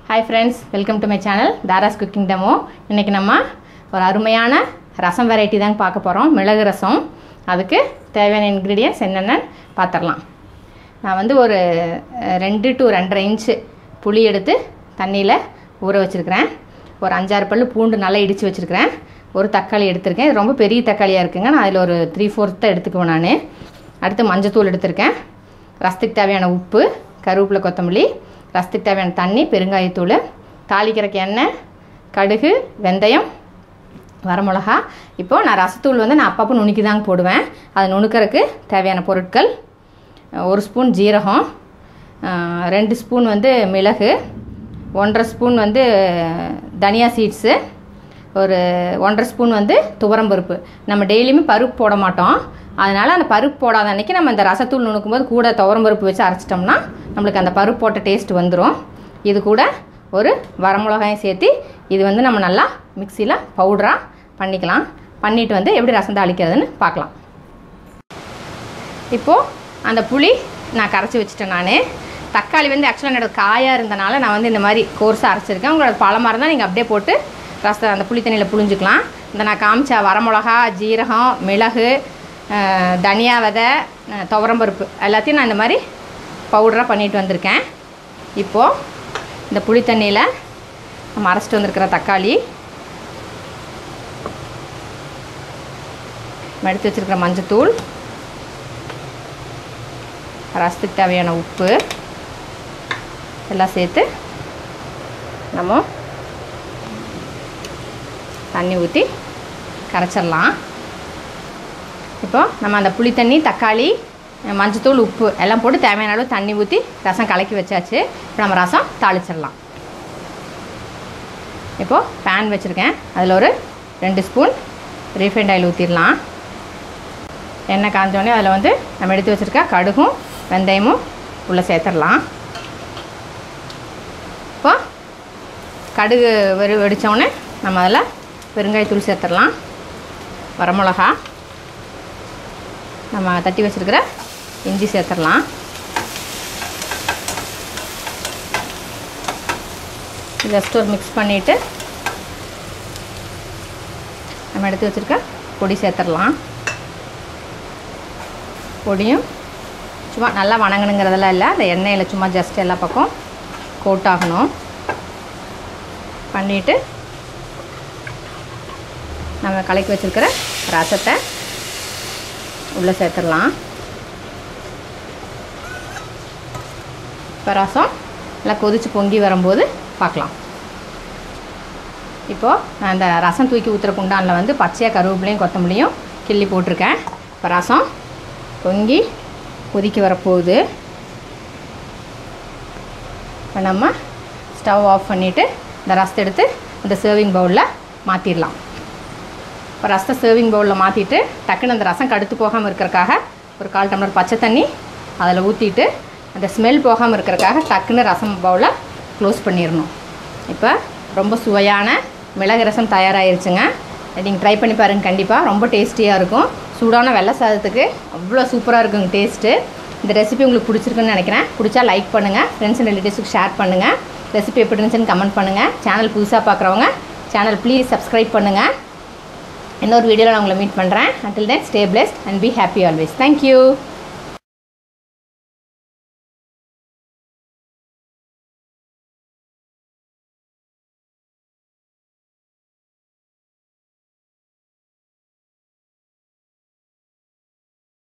hi friends welcome to my channel Tara's cooking demo இன்றைக்கி நம்ம ஒரு அருமையான ரசம் வெரைட்டி தாங்க பார்க்க போகிறோம் மிளகு ரசம் அதுக்கு தேவையான இன்க்ரீடியன்ஸ் என்னென்னு பார்த்துடலாம் நான் வந்து ஒரு அஹ், ரெண்டு டு ரெண்டரை இன்ச்சு புளி எடுத்து தண்ணியில் ஊற வச்சுருக்கிறேன் ஒரு அஞ்சாறு பல்லு பூண்டு நல்லா இடித்து வச்சுருக்கிறேன் ஒரு தக்காளி எடுத்திருக்கேன் இது ரொம்ப பெரிய தக்காளியாக இருக்குங்க நான் அதில் ஒரு த்ரீ ஃபோர்த் தான் எடுத்துக்குவேன் நான் அடுத்து மஞ்சத்தூள் எடுத்திருக்கேன் ரசத்துக்கு தேவையான உப்பு கருவேப்பிலை கொத்தமல்லி ரசத்துக்கு தேவையான தண்ணி பெருங்காயத்தூள் தாளிக்கிறக்கு எண்ணெய் கடுகு வெந்தயம் வரமிளகா இப்போது நான் ரசத்தூள் வந்து நான் அப்பப்போ நுணுக்கி தாங்க போடுவேன் அதை நுணுக்கிறதுக்கு தேவையான பொருட்கள் ஒரு ஸ்பூன் ஜீரகம் அஹ், ரெண்டு ஸ்பூன் வந்து மிளகு ஒன்றரை ஸ்பூன் வந்து தனியா சீட்ஸு ஒரு ஒன்றரை ஸ்பூன் வந்து துவரம்பருப்பு நம்ம டெய்லியுமே பருப்பு போட மாட்டோம் அதனால் அந்த பருப்பு போடாத அன்றைக்கி நம்ம இந்த ரசத்தூள் நுணுக்கும் போது கூட துவரம்பருப்பு வச்சு அரைச்சிட்டோம்னா நம்மளுக்கு அந்த பருப்பு போட்ட டேஸ்ட் வந்துடும் இது கூட ஒரு வரமிளகாயும் சேர்த்து இது வந்து நம்ம நல்லா மிக்சியில் பவுடராக பண்ணிக்கலாம் பண்ணிட்டு வந்து எப்படி ரசம் தாளிக்கிறதுன்னு பார்க்கலாம் இப்போது அந்த புளி நான் கரைச்சி வச்சுட்டேன் நான் தக்காளி வந்து ஆக்சுவலாக என்னோட காயாக இருந்தனால நான் வந்து இந்த மாதிரி கோர்ஸாக அரைச்சிருக்கேன் உங்களோட பழமாக இருந்தால் நீங்கள் அப்படியே போட்டு ரசம் அந்த புளி தண்ணியில் புழிஞ்சிக்கலாம் இந்த நான் காமிச்ச வரமிளகா ஜீரகம் மிளகு அஹ், தனியா விதை அஹ், துவரம்பருப்பு எல்லாத்தையும் நான் இந்த மாதிரி பவுடராக பண்ணிட்டு வந்திருக்கேன் இப்போது இந்த புளி தண்ணியில் நம்ம அரைச்சிட்டு வந்திருக்கிற தக்காளி நம்ம எடுத்து வச்சுருக்கிற மஞ்சத்தூள் ரசத்துக்கு தேவையான உப்பு எல்லாம் சேர்த்து நம்ம தண்ணி ஊற்றி கரைச்சிடலாம் இப்போ நம்ம அந்த புளி தண்ணி தக்காளி மஞ்சத்தூள் உப்பு எல்லாம் போட்டு தேவையான அளவு தண்ணி ஊற்றி ரசம் கலக்கி வச்சாச்சு இப்போ நம்ம ரசம் தாளிச்சிடலாம் இப்போது பேன் வச்சுருக்கேன் அதில் ஒரு ரெண்டு ஸ்பூன் ரீஃபைண்ட் ஆயில் ஊற்றிடலாம் எண்ணெய் காஞ்சோடனே அதில் வந்து நம்ம எடுத்து வச்சுருக்க கடுகும் வெந்தயமும் உள்ளே சேர்த்துடலாம் இப்போ கடுகு வெறு வெடித்தோடனே நம்ம அதில் பெருங்காயத்தூள் சேர்த்துடலாம் வரமிளகா நம்ம தட்டி வச்சுருக்கிற இஞ்சி சேர்த்துடலாம் ஜஸ்ட் ஒரு மிக்ஸ் பண்ணிவிட்டு நம்ம எடுத்து வச்சுருக்க பொடி சேர்த்துடலாம் பொடியும் சும்மா நல்லா வணங்கணுங்கிறதெல்லாம் இல்லை அந்த எண்ணெயில் சும்மா ஜஸ்ட் எல்லா பக்கம் கோட் ஆகணும் பண்ணிவிட்டு நம்ம கலக்கி வச்சுருக்கிற ரசத்தை உள்ளே சேர்த்துடலாம் இப்போ ரசம் நல்லா கொதித்து பொங்கி வரும்போது பார்க்கலாம் இப்போது நான் இந்த ரசம் தூக்கி ஊற்றுற குண்டானில் வந்து பச்சையாக கருவேப்பிலையும் கொத்தமல்லியும் கிள்ளி போட்டிருக்கேன் இப்போ ரசம் பொங்கி கொதிக்க வரப்போகுது இப்போ நம்ம ஸ்டவ் ஆஃப் பண்ணிவிட்டு இந்த ரசத்தை எடுத்து இந்த சர்விங் பவுலில் மாற்றிடலாம் இப்போ ரசத்தை சர்விங் பவுலில் மாற்றிட்டு டக்குன்னு அந்த ரசம் கடுத்து போகாமல் இருக்கிறக்காக ஒரு கால் டம்ளர் பச்சை தண்ணி அதில் ஊற்றிட்டு அந்த ஸ்மெல் போகாமல் இருக்கிறக்காக டக்குன்னு ரசம் பவுலை க்ளோஸ் பண்ணிடணும் இப்போ ரொம்ப சுவையான மிளகு ரசம் தயாராகிருச்சுங்க நீங்கள் ட்ரை பண்ணி பாருங்கள் கண்டிப்பாக ரொம்ப டேஸ்டியாக இருக்கும் சூடான வெள்ளை சாதத்துக்கு அவ்வளோ சூப்பராக இருக்குங்க டேஸ்ட்டு இந்த ரெசிபி உங்களுக்கு பிடிச்சிருக்குன்னு நினைக்கிறேன் பிடிச்சா லைக் பண்ணுங்கள் ஃப்ரெண்ட்ஸ் அண்ட் ரிலேட்டிவ்ஸுக்கு ஷேர் பண்ணுங்கள் ரெசிபி எப்படி இருந்துச்சுன்னு கமெண்ட் பண்ணுங்கள் சேனல் புதுசாக பார்க்குறவங்க சேனல் ப்ளீஸ் சப்ஸ்கிரைப் பண்ணுங்கள் இன்னொரு வீடியோவில் நான் உங்களை மீட் பண்ணுறேன் until then stay blessed and be happy always thank you